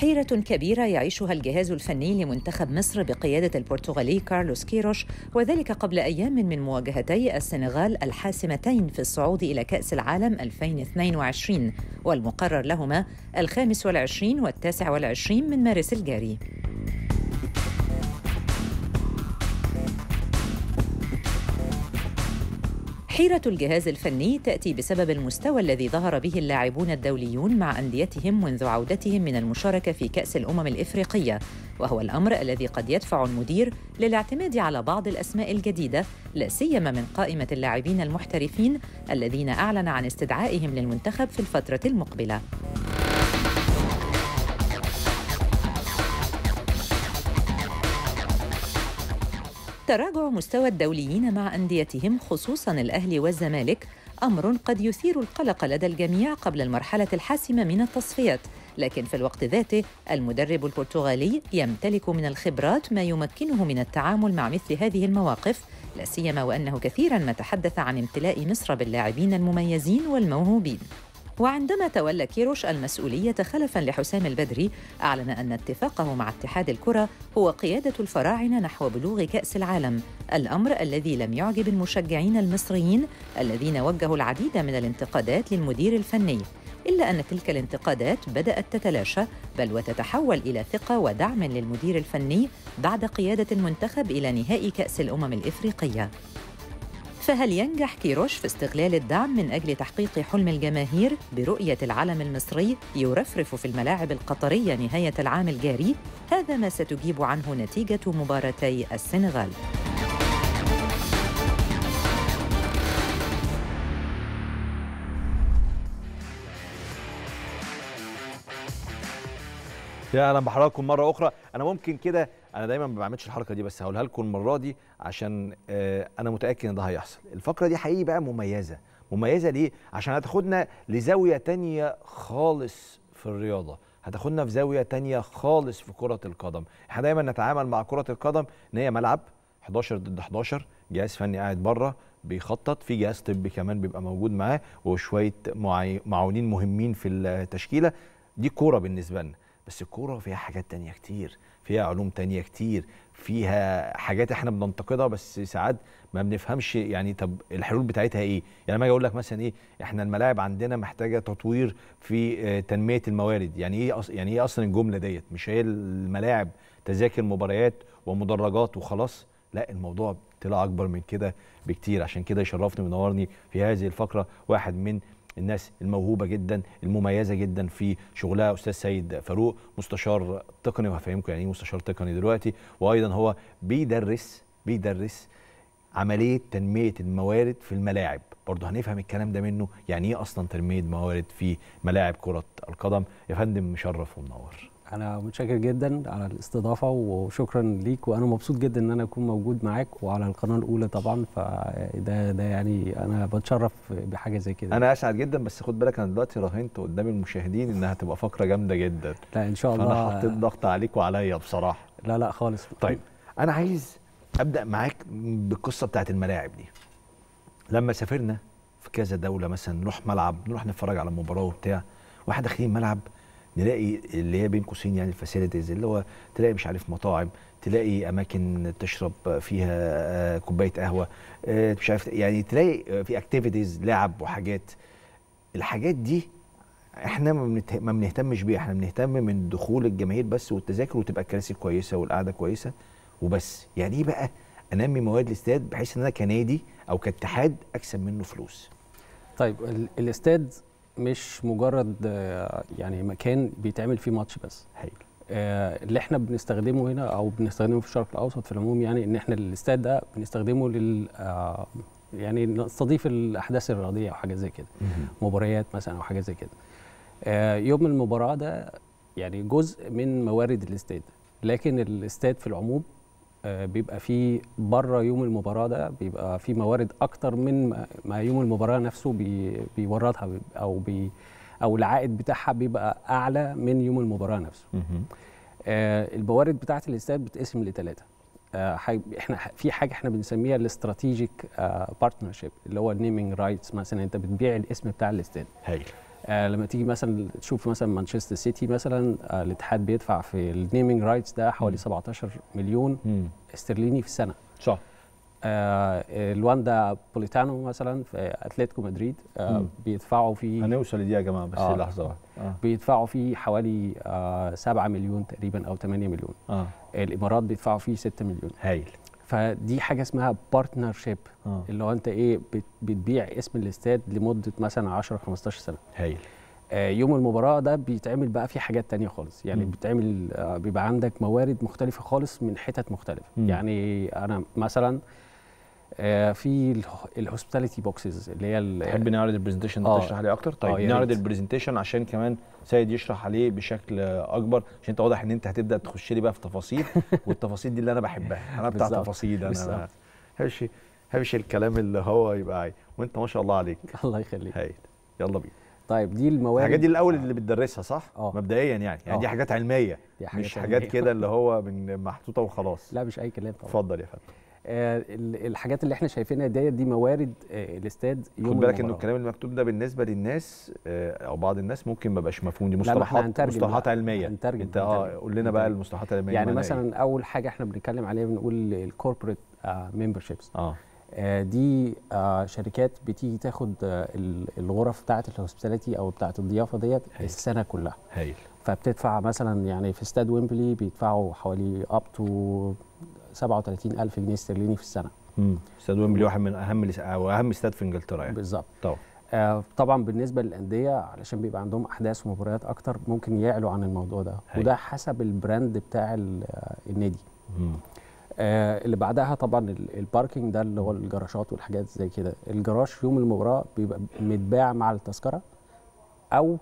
حيرة كبيرة يعيشها الجهاز الفني لمنتخب مصر بقيادة البرتغالي كارلوس كيروش وذلك قبل أيام من مواجهتي السنغال الحاسمتين في الصعود إلى كأس العالم 2022 والمقرر لهما الخامس والعشرين والتاسع والعشرين من مارس الجاري حيرة الجهاز الفني تأتي بسبب المستوى الذي ظهر به اللاعبون الدوليون مع أنديتهم منذ عودتهم من المشاركة في كأس الأمم الإفريقية وهو الأمر الذي قد يدفع المدير للاعتماد على بعض الأسماء الجديدة لا سيما من قائمة اللاعبين المحترفين الذين أعلن عن استدعائهم للمنتخب في الفترة المقبلة تراجع مستوى الدوليين مع أنديتهم خصوصاً الأهلي والزمالك أمر قد يثير القلق لدى الجميع قبل المرحلة الحاسمة من التصفيات لكن في الوقت ذاته المدرب البرتغالي يمتلك من الخبرات ما يمكنه من التعامل مع مثل هذه المواقف لا سيما وانه كثيرا ما تحدث عن امتلاء مصر باللاعبين المميزين والموهوبين وعندما تولى كيروش المسؤولية خلفاً لحسام البدري أعلن أن اتفاقه مع اتحاد الكرة هو قيادة الفراعنة نحو بلوغ كأس العالم الأمر الذي لم يعجب المشجعين المصريين الذين وجهوا العديد من الانتقادات للمدير الفني إلا أن تلك الانتقادات بدأت تتلاشى بل وتتحول إلى ثقة ودعم للمدير الفني بعد قيادة المنتخب إلى نهائي كأس الأمم الإفريقية فهل ينجح كيروش في استغلال الدعم من أجل تحقيق حلم الجماهير برؤية العلم المصري يرفرف في الملاعب القطرية نهاية العام الجاري؟ هذا ما ستجيب عنه نتيجة مباراتي السنغال. يا اهلا بحضراتكم مره اخرى انا ممكن كده انا دايما ما بعملش الحركه دي بس هقولها لكم المره دي عشان آه انا متاكد ان ده هيحصل الفقره دي حقيقي بقى مميزه مميزه ليه عشان هتاخدنا لزاويه تانية خالص في الرياضه هتاخدنا في زاويه تانية خالص في كره القدم احنا دايما نتعامل مع كره القدم ان هي ملعب 11 ضد 11 جهاز فني قاعد بره بيخطط في جهاز طبي كمان بيبقى موجود معاه وشويه معاونين مهمين في التشكيله دي كوره بالنسبه لنا بس الكوره فيها حاجات تانية كتير فيها علوم تانية كتير فيها حاجات احنا بننتقدها بس ساعات ما بنفهمش يعني طب الحلول بتاعتها ايه يعني لما اجي اقول لك مثلا ايه احنا الملاعب عندنا محتاجه تطوير في تنميه الموارد يعني ايه أص... يعني ايه اصلا الجمله ديت مش هي الملاعب تذاكر مباريات ومدرجات وخلاص لا الموضوع طلع اكبر من كده بكتير عشان كده يشرفني وينورني في هذه الفقره واحد من الناس الموهوبه جدا المميزه جدا في شغلها استاذ سيد فاروق مستشار تقني وهفهمكم يعني ايه مستشار تقني دلوقتي وايضا هو بيدرس بيدرس عمليه تنميه الموارد في الملاعب برضه هنفهم الكلام ده منه يعني ايه اصلا تنميه موارد في ملاعب كره القدم يا فندم مشرف ومنور انا متشكر جدا على الاستضافه وشكرا ليك وانا مبسوط جدا ان انا اكون موجود معاك وعلى القناه الاولى طبعا فده ده يعني انا بتشرف بحاجه زي كده انا اسعد جدا بس خد بالك انا دلوقتي راهنت قدام المشاهدين انها هتبقى فقره جامده جدا لا ان شاء الله فانا حطيت ضغط عليك وعليا بصراحه لا لا خالص طيب انا عايز ابدا معاك بالقصه بتاعت الملاعب دي لما سافرنا في كذا دوله مثلا نروح ملعب نروح نتفرج على مباراه وبتاع واحد داخلين ملعب نلاقي اللي هي بين قوسين يعني الفاسيلتيز اللي هو تلاقي مش عارف مطاعم تلاقي اماكن تشرب فيها كوبايه قهوه مش عارف يعني تلاقي في اكتيفيتيز لعب وحاجات الحاجات دي احنا ما بنهتمش بيها احنا بنهتم من دخول الجماهير بس والتذاكر وتبقى الكراسي كويسه والقعده كويسه وبس يعني ايه بقى انمي مواد الاستاد بحيث ان انا كنادي او كاتحاد اكسب منه فلوس طيب الاستاد مش مجرد يعني مكان بيتعمل فيه ماتش بس هايل اللي احنا بنستخدمه هنا او بنستخدمه في الشرق الاوسط في العموم يعني ان احنا الاستاد ده بنستخدمه لل يعني نستضيف الاحداث الرياضيه او حاجه زي كده مباريات مثلا او حاجه زي كده يوم المباراه ده يعني جزء من موارد الاستاد لكن الاستاد في العموم بيبقى فيه بره يوم المباراه ده بيبقى فيه موارد اكتر من ما يوم المباراه نفسه بي بيوردها او بي او العائد بتاعها بيبقى اعلى من يوم المباراه نفسه. آه الموارد بتاعه الاستاد بتقسم لثلاثه. آه احنا في حاجه احنا بنسميها الاستراتيجيك بارتنرشيب اللي هو النيمينج رايتس مثلا انت بتبيع الاسم بتاع الاستاد. هايل. آه لما تيجي مثلا تشوف مثلا مانشستر سيتي مثلا آه الاتحاد بيدفع في النيمينج رايتس ده حوالي 17 مليون مم. استرليني في السنه صح آه الواندا بوليتانو مثلا في اتلتيكو مدريد آه مم. بيدفعوا فيه هنوصل لدي يا جماعه بس آه. لحظه واحده اه بيدفعوا فيه حوالي آه 7 مليون تقريبا او 8 مليون اه الامارات بيدفعوا فيه 6 مليون هايل فدي حاجه اسمها بارتنر شيب اه اللي هو انت ايه بت- بتبيع اسم الاستاد لمده مثلا 10 15 سنه هايل آه، يوم المباراه ده بيتعمل بقى فيه حاجات تانية خالص يعني مم. بيتعمل آه، بيبقى عندك موارد مختلفه خالص من حتت مختلفه مم. يعني انا مثلا آه، في الهوسبيتاليتي بوكسز اللي هي ال- تحب نعرض البرزنتيشن ده آه. تشرح عليه اكتر آه، طيب يا نعرض ريت. البرزنتيشن عشان كمان سيد يشرح عليه بشكل اكبر عشان انت واضح ان انت هتبدا تخش لي بقى في تفاصيل والتفاصيل دي اللي انا بحبها انا بتاع بالظبط. تفاصيل انا بالظبط. هبش هبش الكلام اللي هو يبقى عايز وانت ما شاء الله عليك الله يخليك هايل يلا بينا طيب دي الموارد الحاجات دي الاول اللي بتدرسها صح آه. مبدئيا يعني يعني آه. دي حاجات علميه دي حاجات مش علمية. حاجات كده اللي هو من محطوطه وخلاص لا مش اي كلام طبعا اتفضل يا فندم آه ال- الحاجات اللي احنا شايفينها ديت دي موارد آه الاستاد يوم خد بالك انه المباراة. الكلام المكتوب ده بالنسبه للناس آه، او بعض الناس ممكن ما يبقاش مفهوم دي لا، ما احنا مصطلحات هنترجم مصطلحات بقى. علميه هنترجم، انت اه هنترجم. قول لنا بقى هنترجم. المصطلحات العلميه يعني معناها إيه؟ مثلا اول حاجه احنا بنتكلم عليها بنقول الكوربريت ممبرشيبس اه دي آه، شركات بتيجي تاخد آه، ال- الغرف بتاعه الهوسبيتاليتي او بتاعه الضيافه ديت هايل. السنه كلها هايل فبتدفع مثلا يعني في استاد ويمبلي بيدفعوا حوالي اب تو 37000 جنيه استرليني في السنه امم استاد ويمبلي واحد من اهم الاس- او اهم استاد في انجلترا يعني بالظبط طبعا آه، طبعا بالنسبه للانديه علشان بيبقى عندهم احداث ومباريات اكتر ممكن يعلوا عن الموضوع ده هايل. وده حسب البراند بتاع ال- آه، النادي مم. آه، اللي بعدها طبعا ال- الباركينج ده اللي هو الجراشات والحاجات زي كده الجراج يوم المباراه بيبقى متباع مع التذكره او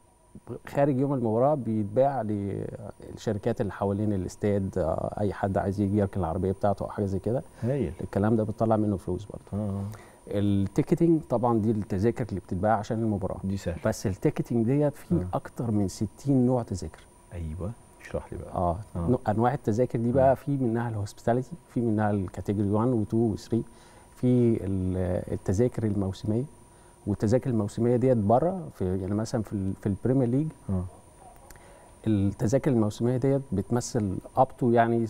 خارج يوم المباراه بيتباع للشركات اللي حوالين الاستاد آه، اي حد عايز يجي يركن العربيه بتاعته او حاجه زي كده هايل الكلام ده بتطلع منه فلوس برضه اه التيكتنج طبعا دي التذاكر اللي بتتباع عشان المباراه دي سهل بس التيكتنج ديت في آه. اكتر من 60 نوع تذاكر ايوه اشرح لي بقى اه, آه. نوع- انواع التذاكر دي بقى في منها الهوسبيتاليتي في منها الكاتيجوري 1 و2 و3 في ال- التذاكر الموسميه والتذاكر الموسميه ديت بره في يعني مثلا في ال- في البريمير ليج اه التذاكر الموسميه ديت بتمثل اب تو يعني 75%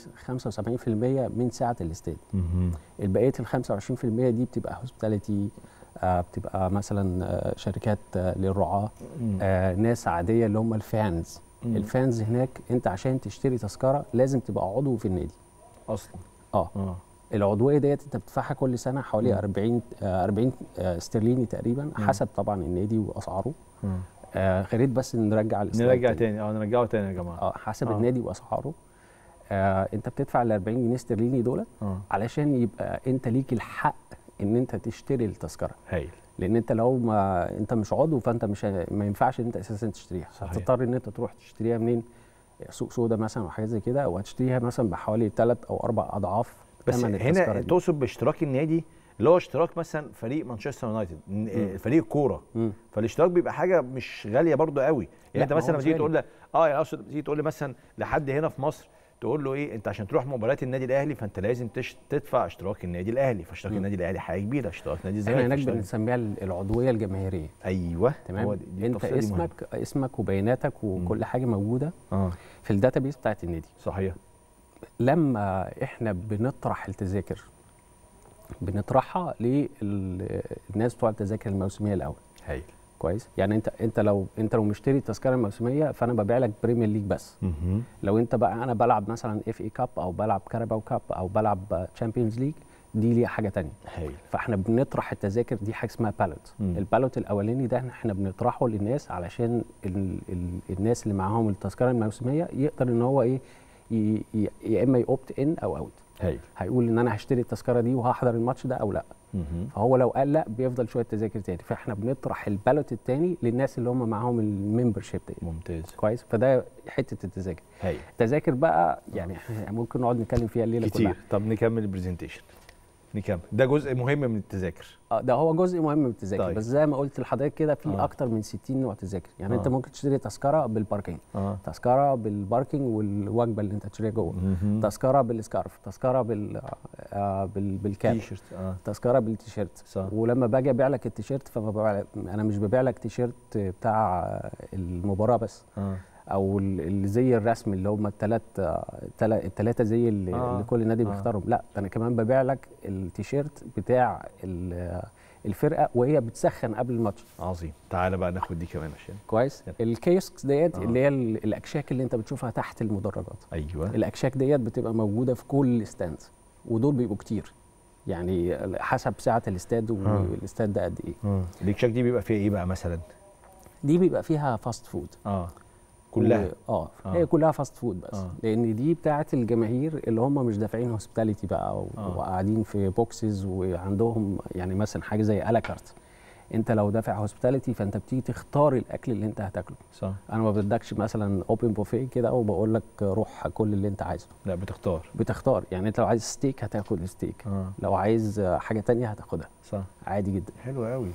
من سعه الاستاد مهم. البقيه ال 25% دي بتبقى هوسبيتاليتي آه بتبقى مثلا آه شركات آه للرعاه مم. آه ناس عاديه اللي هم الفانز مم. الفانز هناك انت عشان تشتري تذكره لازم تبقى عضو في النادي اصلا اه اه العضويه ديت انت بتدفعها كل سنه حوالي مم. 40 آه 40 آه استرليني تقريبا مم. حسب طبعا النادي واسعاره آه. آه خليت بس نرجع الاستاد نرجع تاني اه نرجعه تاني يا جماعه اه حسب آه. النادي واسعاره آه انت بتدفع ال 40 جنيه استرليني دولت اه علشان يبقى انت ليك الحق ان انت تشتري التذكره هايل لان انت لو ما انت مش عضو فانت مش ه- ما ينفعش ان انت اساسا تشتريها صحيح. هتضطر ان انت تروح تشتريها منين سوق سودا مثلا او حاجه زي كده او هتشتريها مثلا بحوالي ثلاث او اربع اضعاف بس ثمن التذكره هنا دي. تقصد باشتراك النادي اللي هو اشتراك مثلا فريق مانشستر يونايتد ن- آه، فريق كوره مم. فالاشتراك بيبقى حاجه مش غاليه برضو قوي لا، يعني انت ما هو مثلا لما مش تيجي غالي. تقول له اه يعني اقصد تيجي تقول لي مثلا لحد هنا في مصر تقول له ايه انت عشان تروح مباريات النادي الاهلي فانت لازم تش... تدفع اشتراك النادي الاهلي فاشتراك مم. النادي الاهلي حاجه كبيره اشتراك نادي احنا الزمالك هناك اشتراك- بنسميها ال- العضويه الجماهيريه ايوه تمام هو دي- دي انت التفصيلة دي مهمة. اسمك اسمك وبياناتك وكل حاجه موجوده اه في الداتابيس بتاعت النادي صحيح لما احنا بنطرح التذاكر بنطرحها للناس بتوع التذاكر الموسميه الاول هايل كويس يعني انت انت لو انت لو مشتري التذكره الموسميه فانا ببيع لك بريمير ليج بس مهم. لو انت بقى انا بلعب مثلا اف اي كاب او بلعب كاراباو كاب او بلعب تشامبيونز ليج دي ليها حاجه تانية هايل فاحنا بنطرح التذاكر دي حاجه اسمها بالوت مم. البالوت الاولاني ده احنا بنطرحه للناس علشان ال ال الناس اللي معاهم التذكره الموسميه يقدر ان هو ايه ي- ي- يا اما يوبت ان او اوت هايل هيقول ان انا هشتري التذكره دي وهحضر الماتش ده او لا مهم. فهو لو قال لا بيفضل شويه تذاكر تاني فاحنا بنطرح البالوت التاني للناس اللي هم معاهم الممبرشيب دي ممتاز كويس فده حته التذاكر هايل التذاكر بقى يعني إحنا ممكن نقعد نتكلم فيها الليله كتير كلها طب نكمل البرزنتيشن نكمل ده جزء مهم من التذاكر آه، ده هو جزء مهم من التذاكر طيب. طيب. بس زي ما قلت لحضرتك كده في آه. آه. اكتر من 60 نوع تذاكر يعني آه. آه. انت ممكن تشتري تذكره بالباركينج اه تذكره بالباركينج والوجبه اللي انت هتشتريها جوه تذكره بالسكارف تذكره بال آه بال بالكاب تي شيرت اه تذكره بالتيشيرت صح ولما باجي ابيع لك التيشيرت فما ببيع انا مش ببيع لك تيشيرت بتاع المباراه بس اه او ال- اللي زي الرسم اللي هم الثلاث الثلاثه زي اللي, آه. آه. اللي كل نادي آه. بيختارهم لا ده انا كمان ببيع لك التيشيرت بتاع ال- الفرقه وهي بتسخن قبل الماتش عظيم تعالى بقى ناخد دي كمان عشان كويس يلا. الكيوسكس ديت آه. اللي هي ال- الاكشاك اللي انت بتشوفها تحت المدرجات ايوه الاكشاك ديت بتبقى موجوده في كل الاستاند ودول بيبقوا كتير يعني حسب سعه الاستاد والاستاد ده قد ايه اه الاكشاك دي بيبقى فيها ايه بقى مثلا دي بيبقى فيها فاست فود اه كلها و... اه آه. هي كلها فاست فود بس آه. آه. لان دي بتاعه الجماهير اللي هم مش دافعين هوسبيتاليتي بقى و... آه. وقاعدين في بوكسز وعندهم يعني مثلا حاجه زي الاكارت انت لو دافع هوسبيتاليتي فانت بتيجي تختار الاكل اللي انت هتاكله صح انا ما بدكش مثلا اوبن بوفيه كده وبقول لك روح كل اللي انت عايزه لا بتختار بتختار يعني انت لو عايز ستيك هتاخد ستيك اه لو عايز حاجه تانية هتاخدها صح عادي جدا حلو قوي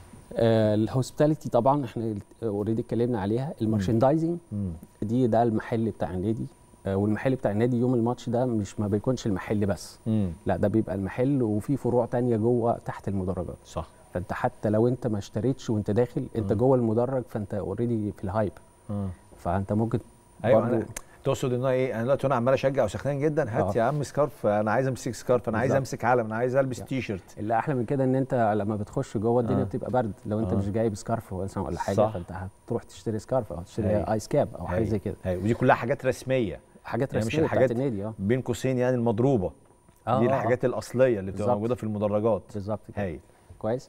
آه الهوسبيتاليتي طبعا احنا اوريدي اتكلمنا عليها المارشندايزنج امم دي ده المحل بتاع النادي آه، والمحل بتاع النادي يوم الماتش ده مش ما بيكونش المحل بس امم لا ده بيبقى المحل وفي فروع تانية جوه تحت المدرجات صح فانت حتى لو انت ما اشتريتش وانت داخل انت مم. جوه المدرج فانت اوريدي في الهايب اه فانت ممكن ايوه برضو- أنا تقصد ان هو ايه انا دلوقتي وانا عمال اشجع وسخنان جدا هات آه. يا عم سكارف انا عايز امسك سكارف انا عايز بالظبط. امسك علم انا عايز البس يعني. تي شيرت اللي احلى من كده ان انت لما بتخش جوه الدنيا آه. بتبقى برد لو انت آه. مش جايب سكارف مثلا ولا حاجه صح. فانت هتروح تشتري سكارف او تشتري هاي. ايس كاب او حاجه هاي. زي كده هاي. ودي كلها حاجات رسميه حاجات يعني مش رسميه الحاجات- بتاعت النادي اه بين قوسين يعني المضروبه آه، دي آه، آه. الحاجات الاصليه اللي بتبقى بالظبط. موجوده في المدرجات بالظبط كده هاي كويس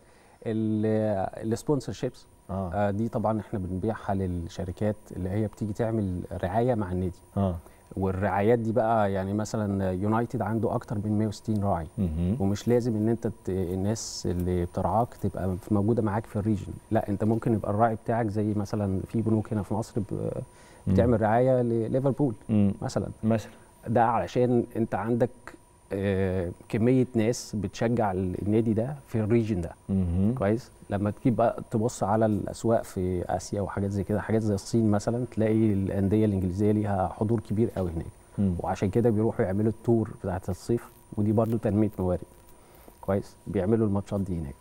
السبونسر شيبس اه آه دي طبعا احنا بنبيعها للشركات اللي هي بتيجي تعمل رعايه مع النادي اه والرعايات دي بقى يعني مثلا يونايتد عنده اكتر من 160 راعي مهم. ومش لازم ان انت ت- الناس اللي بترعاك تبقى موجوده معاك في الريجن لا انت ممكن يبقى الراعي بتاعك زي مثلا في بنوك هنا في مصر ب- بتعمل رعايه لليفربول مم. مثلا مثلا ده علشان انت عندك آه، كميه ناس بتشجع النادي ده في الريجن ده مهم. كويس لما تجيب بقى تبص على الاسواق في اسيا وحاجات زي كده حاجات زي الصين مثلا تلاقي الانديه الانجليزيه ليها حضور كبير قوي هناك مم. وعشان كده بيروحوا يعملوا التور بتاعت الصيف ودي برضو تنميه موارد كويس بيعملوا الماتشات دي هناك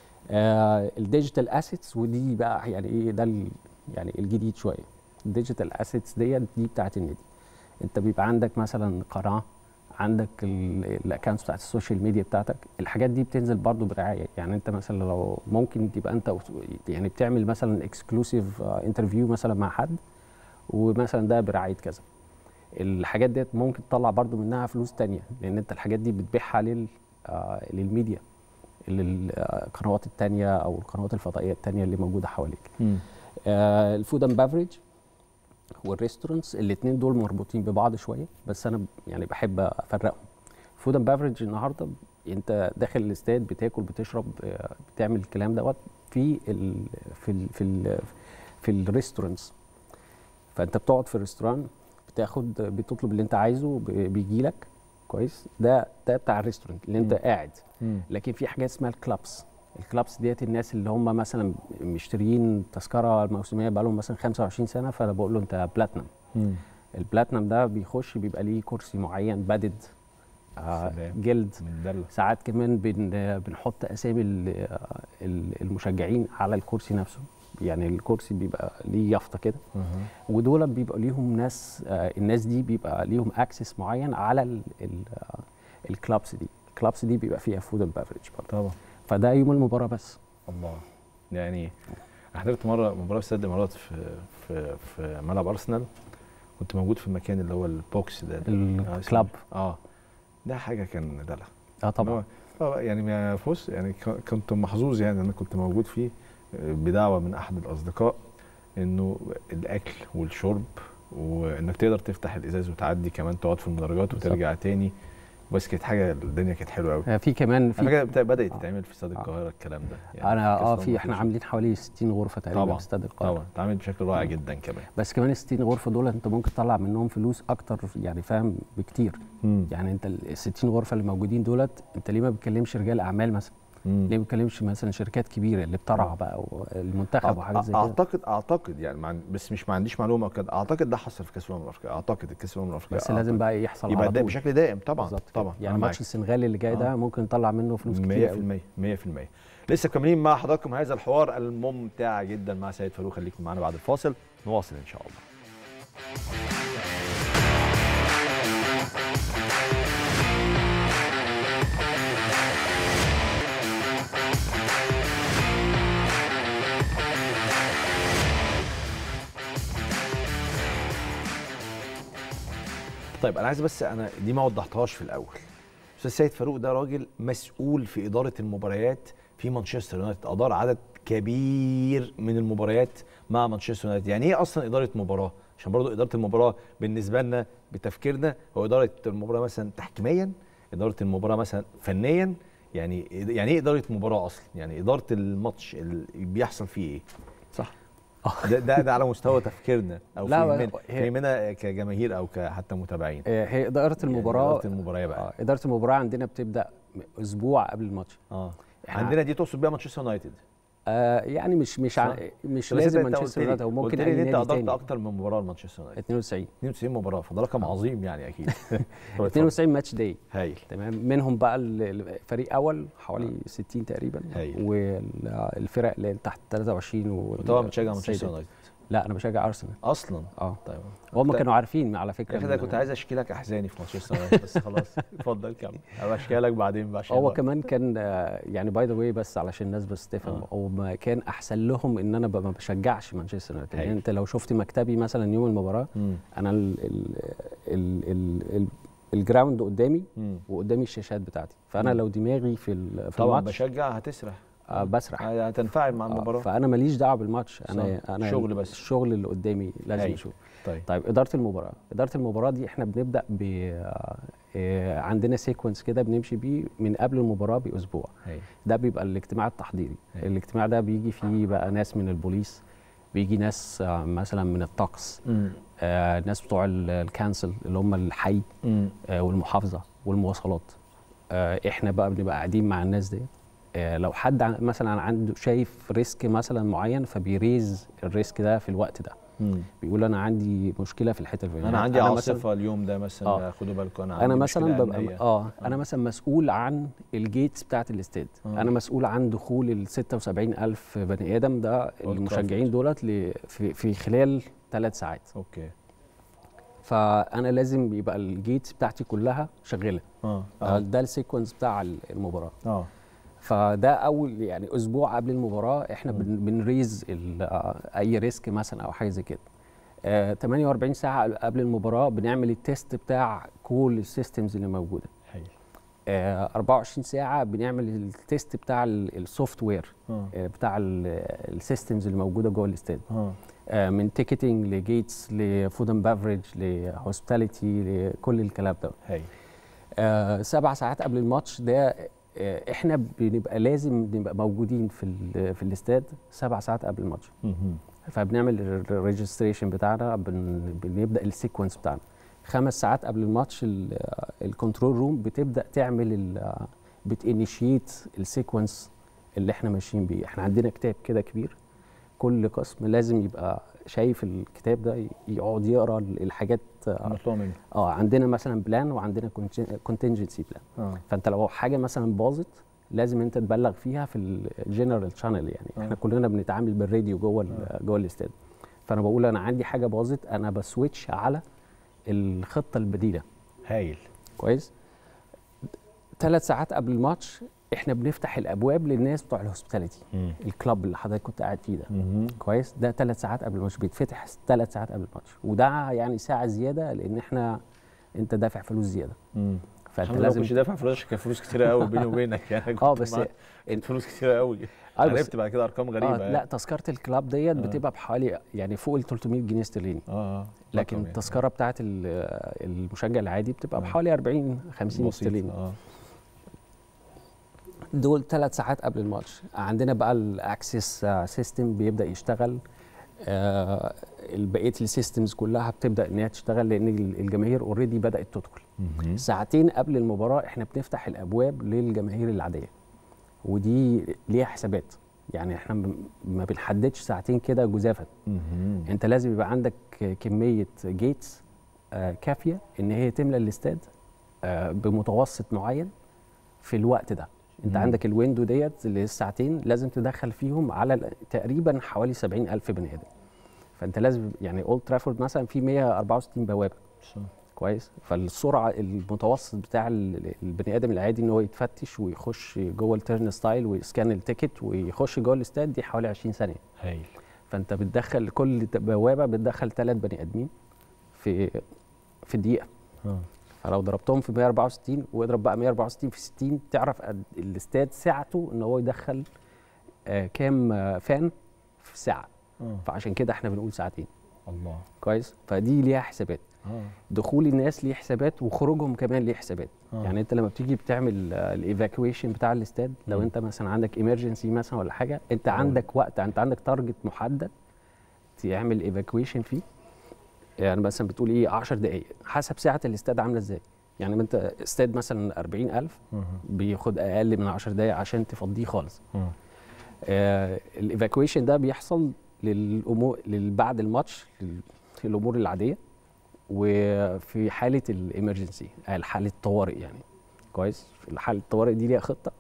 آه الديجيتال اسيتس ودي بقى يعني ايه ده ال- يعني الجديد شويه الديجيتال اسيتس ديت دي بتاعت النادي انت بيبقى عندك مثلا قناه عندك الاكونتس بتاعت السوشيال ميديا بتاعتك الحاجات دي بتنزل برضو برعايه يعني انت مثلا لو ممكن تبقى انت يعني بتعمل مثلا اكسكلوسيف انترفيو مثلا مع حد ومثلا ده برعايه كذا الحاجات ديت ممكن تطلع برضو منها فلوس تانية لان انت الحاجات دي بتبيعها لل آه للميديا للقنوات التانية او القنوات الفضائيه التانية اللي موجوده حواليك مم. آه الفود اند بافريج والريستورانتس الاثنين دول مربوطين ببعض شويه بس انا ب- يعني بحب افرقهم فود اند بافريج النهارده انت داخل الاستاد بتاكل بتشرب آه، بتعمل الكلام دوت في ال في ال في ال في الريستورانتس فانت بتقعد في الريستوران بتاخد بتطلب اللي انت عايزه بيجي لك كويس ده ده بتاع الريستورانت اللي انت مم. قاعد مم. لكن في حاجات اسمها الكلابس الكلابس ديت الناس اللي هم مثلا مشترين تذكره موسميه بقالهم مثلا 25 سنه فانا بقول له انت بلاتنم مم. البلاتنم ده بيخش بيبقى ليه كرسي معين بدد آه سلام. جلد من دلة ساعات كمان بن بنحط اسامي ال- ال- المشجعين على الكرسي نفسه يعني الكرسي بيبقى ليه يافطه كده مهم. ودول بيبقى ليهم ناس آه الناس دي بيبقى ليهم اكسس معين على ال- ال- آه، الكلابس دي الكلابس دي بيبقى فيها فود اند بافريج برضه طبعا فده يوم المباراه بس الله يعني حضرت مره مباراه في استاد الامارات في في في ملعب ارسنال كنت موجود في المكان اللي هو البوكس ده الكلاب اه ده حاجه كان دلع اه طبعا اه يعني ما فوز يعني ك- كنت محظوظ يعني انا كنت موجود فيه آه، بدعوه من احد الاصدقاء انه الاكل والشرب وانك تقدر تفتح الازاز وتعدي كمان تقعد في المدرجات بالظبط. وترجع تاني بس كانت حاجه الدنيا كانت حلوه قوي آه، في كمان على في فكره بدات آه. تتعمل في استاد آه. القاهره الكلام ده انا اه كاس في احنا الأمم عاملين حوالي 60 غرفه تقريبا طبعاً، في استاد القاهره طبعا اتعمل بشكل رائع جدا كمان بس كمان ال 60 غرفه دول انت ممكن تطلع منهم فلوس اكتر يعني فاهم بكتير مم. يعني انت ال 60 غرفه اللي موجودين دولت انت ليه ما بتكلمش رجال اعمال مثلا مم. ليه ما بتكلمش مثلا شركات كبيره اللي بترعى بقى المنتخب وحاجات زي كده اعتقد اعتقد يعني مع بس مش ما عنديش معلومه كده اعتقد ده حصل في كاس الامم الافريقيه اعتقد الكاس الامم الافريقيه بس لازم بقى يحصل يبقى على ده طول بشكل دائم طبعا بالظبط كده. طبعا يعني ماتش السنغال اللي جاي ده آه. ممكن نطلع منه فلوس كتير قوي 100% 100% لسه مكملين مع حضراتكم هذا الحوار الممتع جدا مع سيد فاروق خليكم معانا بعد الفاصل نواصل ان شاء الله طيب انا عايز بس انا دي ما وضحتهاش في الاول استاذ سيد فاروق ده راجل مسؤول في اداره المباريات في مانشستر يونايتد ادار عدد كبير من المباريات مع مانشستر يونايتد يعني ايه اصلا اداره مباراه عشان برضو اداره المباراه بالنسبه لنا بتفكيرنا هو اداره المباراه مثلا تحكيميا اداره المباراه مثلا فنيا يعني يعني ايه اداره مباراه اصلا يعني اداره الماتش اللي بيحصل فيه ايه صح ده ده, ده على مستوى تفكيرنا او لا، فهمنا هي- فهمنا كجماهير او حتى متابعين آه، هي اداره المباراه اداره المباراه بقى آه، اداره المباراه عندنا بتبدا اسبوع قبل الماتش اه إحنا- عندنا دي تقصد بيها مانشستر يونايتد آه يعني مش مش ع... صح. مش بس لازم أنت قلت مانشستر لي- يونايتد او قلت ممكن لي اي ان انت نادي قدرت تاني اكتر من مباراه لمانشستر يونايتد 92 92 مباراه فده رقم عظيم يعني اكيد 92 ماتش داي هايل تمام منهم بقى ال- الفريق اول حوالي 60 تقريبا هايل. والفرق اللي تحت 23 و طبعا بتشجع مانشستر السيدات. يونايتد لا انا بشجع ارسنال اصلا اه طيب هم كنت- كانوا عارفين على يا فكره اخي ده إن- كنت عايز اشكي لك احزاني في مانشستر يونايتد بس خلاص اتفضل كمل انا بشكيها لك بعدين بقى عشان هو الوقت. كمان كان آه، يعني باي ذا واي بس علشان الناس بس تفهم آه. هو ما كان احسن لهم ان انا ب- ما بشجعش مانشستر يونايتد هايل. يعني انت لو شفت مكتبي مثلا يوم المباراه مم. انا ال ال ال ال ال الجراوند قدامي مم. وقدامي الشاشات بتاعتي فانا مم. لو دماغي في ال- في طبعا الماتش بشجع هتسرح آه بسرح هتنفعل مع آه، المباراه فانا ماليش دعوه بالماتش انا صح. انا شغل بس. الشغل اللي قدامي لازم هايل. اشوف طيب طيب اداره المباراه اداره المباراه دي احنا بنبدا ب آه، آه، عندنا سيكونس كده بنمشي بيه من قبل المباراه باسبوع هايل ده بيبقى الاجتماع التحضيري هايل. الاجتماع ده بيجي فيه بقى ناس من البوليس بيجي ناس آه، مثلا من الطقس مم. آه، ناس بتوع ال- الكانسل اللي هم الحي مم. آه، والمحافظه والمواصلات آه، احنا بقى بنبقى قاعدين مع الناس دي آه، لو حد عن- مثلا عنده شايف ريسك مثلا معين فبيريز الريسك ده في الوقت ده مم. بيقول انا عندي مشكله في الحته الفلانيه انا عندي مثلاً- عاصفه اليوم ده مثلا آه. خدوا بالكم انا انا عندي مثلا مشكلة ببقى أمنية. اه انا مثلا مسؤول عن الجيتس بتاعت الاستاد آه. انا مسؤول عن دخول ال 76000 بني ادم ده المشجعين دولت ل- في, في خلال ثلاث ساعات اوكي فانا لازم يبقى الجيتس بتاعتي كلها شغاله اه آه. اه ده السيكونس بتاع المباراه اه فده اول يعني اسبوع قبل المباراه احنا بن بنريز ال- آه، اي ريسك مثلا او حاجه زي كده آه 48 ساعه قبل المباراه بنعمل التيست بتاع كل السيستمز اللي موجوده هايل آه 24 ساعه بنعمل التيست بتاع السوفت وير اه بتاع السيستمز اللي موجوده جوه الاستاد اه آه من تيكتنج لجيتس لفود اند بافريج لهوسبيتاليتي لكل الكلام ده هايل آه سبع ساعات قبل الماتش ده آه احنا بنبقى لازم نبقى موجودين في ال- في الاستاد سبع ساعات قبل الماتش مهم. فبنعمل الريجستريشن بتاعنا بن بنبدا السيكونس بتاعنا خمس ساعات قبل الماتش ال- الكنترول روم بتبدا تعمل ال- بتانيشيت السيكونس اللي احنا ماشيين بيه احنا عندنا كتاب كده كبير كل قسم لازم يبقى شايف الكتاب ده يقعد يقرا الحاجات مطلوب مني اه عندنا مثلا بلان وعندنا كونتنجنسي بلان اه فانت لو حاجه مثلا باظت لازم انت تبلغ فيها في الجنرال شانل يعني آه. احنا كلنا بنتعامل بالراديو جوه ال- جوه الاستاد فانا بقول انا عندي حاجه باظت انا بسويتش على الخطه البديله هايل كويس ثلاث ساعات قبل الماتش احنا بنفتح الابواب للناس بتوع الهوسبيتاليتي مم. الكلاب اللي حضرتك كنت قاعد فيه ده مهم. كويس ده ثلاث ساعات قبل الماتش بيتفتح ثلاث ساعات قبل الماتش وده يعني ساعه زياده لان احنا انت دافع فلوس زياده مم. فانت الحمد لله لازم كنتش دافع فلوس كان فلوس كتيره قوي بيني وبينك يعني اه كنت بس مع- كانت فلوس كتيره قوي آه بس- عرفت بعد كده ارقام غريبه آه لا يعني. تذكره الكلاب ديت بتبقى بحوالي يعني فوق ال 300 جنيه استرليني اه اه لكن رقم يعني. التذكره بتاعت ال- المشجع العادي بتبقى آه. بحوالي 40 50 بسيط، استرليني اه دول ثلاث ساعات قبل الماتش عندنا بقى الاكسس سيستم بيبدا يشتغل آه، بقيه السيستمز كلها بتبدا ان هي تشتغل لان الجماهير اوريدي بدات تدخل مهم. ساعتين قبل المباراه احنا بنفتح الابواب للجماهير العاديه ودي ليها حسابات يعني احنا م- ما بنحددش ساعتين كده جزافا مهم. انت لازم يبقى عندك كميه جيتس آه، كافيه ان هي تملى الاستاد آه، بمتوسط معين في الوقت ده انت مم. عندك الويندو ديت اللي هي الساعتين لازم تدخل فيهم على ال- تقريبا حوالي 70 الف بني ادم فانت لازم يعني اولد ترافورد مثلا في 164 بوابه صح. كويس فالسرعه المتوسط بتاع ال- البني ادم العادي ان هو يتفتش ويخش جوه التيرن ستايل ويسكان التيكت ويخش جوه الاستاد دي حوالي 20 ثانيه هايل فانت بتدخل كل ت- بوابه بتدخل ثلاث بني ادمين في في الدقيقه اه فلو ضربتهم في 164 واضرب بقى 164 في 60 تعرف قد الاستاد سعته ان هو يدخل آه كام آه فان في ساعه اه فعشان كده احنا بنقول ساعتين الله كويس فدي ليها حسابات اه دخول الناس ليه حسابات وخروجهم كمان ليه حسابات آه. يعني انت لما بتيجي بتعمل الايفاكويشن بتاع الاستاد لو مم. انت مثلا عندك ايمرجنسي مثلا ولا حاجه انت آه. عندك وقت انت عندك تارجت محدد تعمل ايفاكويشن فيه يعني مثلا بتقول ايه 10 دقائق حسب ساعه الاستاد عامله ازاي يعني ما انت استاد مثلا 40000 مهم. بياخد اقل من 10 دقائق عشان تفضيه خالص مم. آه الايفاكويشن ده بيحصل للامور لل- بعد الماتش لل- الامور العاديه وفي حاله الامرجنسي حاله الطوارئ يعني كويس في حاله الطوارئ دي ليها خطه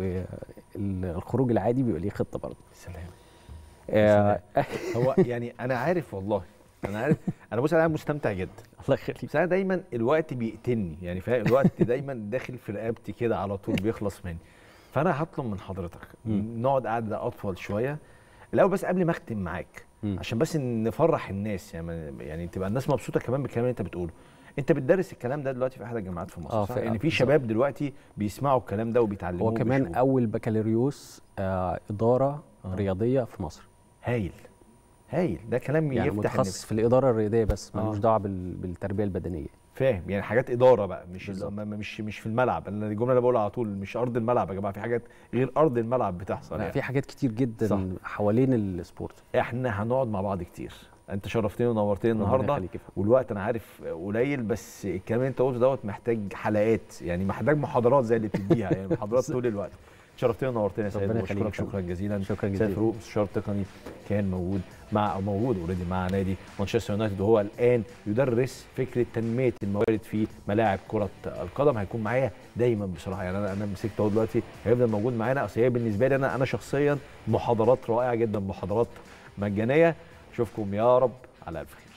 والخروج العادي بيبقى ليه خطه برضه سلام آه هو يعني انا عارف والله انا عارف انا بص انا قاعد مستمتع جدا الله يخليك بس انا دايما الوقت بيقتلني يعني فاهم الوقت دايما داخل في رقبتي كده على طول بيخلص مني فانا هطلب من حضرتك مم. نقعد قعده اطول شويه الاول بس قبل ما اختم معاك مم. عشان بس نفرح الناس يعني يعني تبقى الناس مبسوطه كمان بالكلام اللي انت بتقوله انت بتدرس الكلام ده دلوقتي في احد الجامعات في مصر آه، صح؟ في- يعني في بالظبط. شباب دلوقتي بيسمعوا الكلام ده وبيتعلموه هو كمان وبيشوفوه. اول بكالوريوس آه اداره آه. رياضيه في مصر هايل هايل ده كلام يعني يفتح متخصص النفس في الاداره الرياضيه بس آه. ملوش دعوه بال- بالتربيه البدنيه فاهم يعني حاجات اداره بقى مش بالظبط. ما- ما- مش مش في الملعب انا الجمله اللي بقولها على طول مش ارض الملعب يا جماعه في حاجات غير ارض الملعب بتحصل لا يعني. في حاجات كتير جدا صح. حوالين السبورت احنا هنقعد مع بعض كتير انت شرفتني ونورتني ربنا النهارده يخليك يا فندم. والوقت انا عارف قليل بس الكلام اللي انت قلته دوت محتاج حلقات يعني محتاج محاضرات زي اللي بتديها يعني محاضرات طول الوقت شرفتني ونورتني يا سيد ربنا يخليك واشكرك يا فندم. شكرا جزيلا شكرا سيد جزيلا فاروق مستشار تقني كان موجود مع او موجود اوريدي مع نادي مانشستر يونايتد وهو الان يدرس فكره تنميه الموارد في ملاعب كره القدم هيكون معايا دايما بصراحه يعني انا انا مسكت اهو دلوقتي هيفضل موجود معانا اصل هي بالنسبه لي انا انا شخصيا محاضرات رائعه جدا محاضرات مجانيه اشوفكم يا رب على الف خير